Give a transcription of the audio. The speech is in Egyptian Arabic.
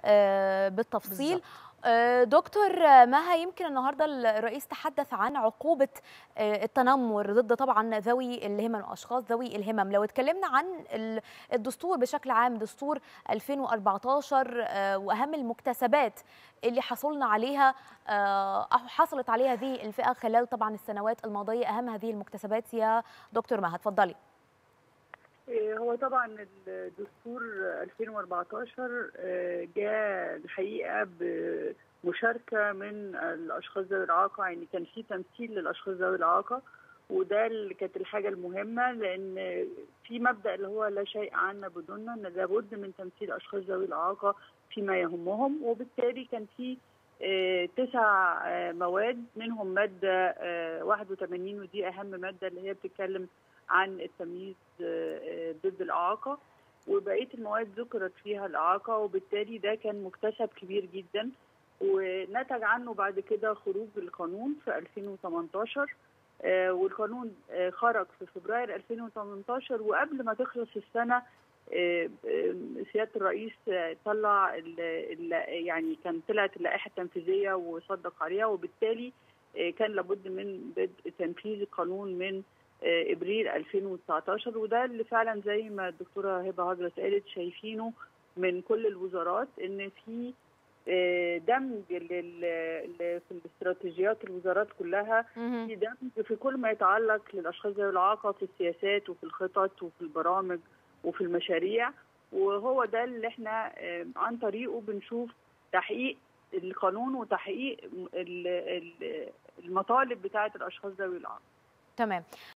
بالتفصيل بالظبط. دكتور مها يمكن النهارده الرئيس تحدث عن عقوبه التنمر ضد طبعا ذوي الهمم الاشخاص ذوي الهمم لو اتكلمنا عن الدستور بشكل عام دستور 2014 واهم المكتسبات اللي حصلنا عليها او حصلت عليها هذه الفئه خلال طبعا السنوات الماضيه اهم هذه المكتسبات يا دكتور مها اتفضلي هو طبعا الدستور 2014 جاء الحقيقه بمشاركه من الاشخاص ذوي الاعاقه يعني كان في تمثيل للاشخاص ذوي الاعاقه وده اللي كانت الحاجه المهمه لان في مبدا اللي هو لا شيء عنا بدوننا ان لابد من تمثيل اشخاص ذوي الاعاقه فيما يهمهم وبالتالي كان في تسع مواد منهم ماده 81 ودي اهم ماده اللي هي بتتكلم عن التمييز ضد الإعاقة وبقية المواد ذكرت فيها الإعاقة وبالتالي ده كان مكتسب كبير جدا ونتج عنه بعد كده خروج القانون في 2018 والقانون خرج في فبراير 2018 وقبل ما تخلص السنة سيادة الرئيس طلع يعني كان طلعت اللائحة التنفيذية وصدق عليها وبالتالي كان لابد من بدء تنفيذ القانون من ابريل 2019 وده اللي فعلا زي ما الدكتوره هبه هجرس قالت شايفينه من كل الوزارات ان في دمج في الاستراتيجيات الوزارات كلها في دمج في كل ما يتعلق للاشخاص ذوي الاعاقه في السياسات وفي الخطط وفي البرامج وفي المشاريع وهو ده اللي احنا عن طريقه بنشوف تحقيق القانون وتحقيق المطالب بتاعه الاشخاص ذوي الاعاقه تمام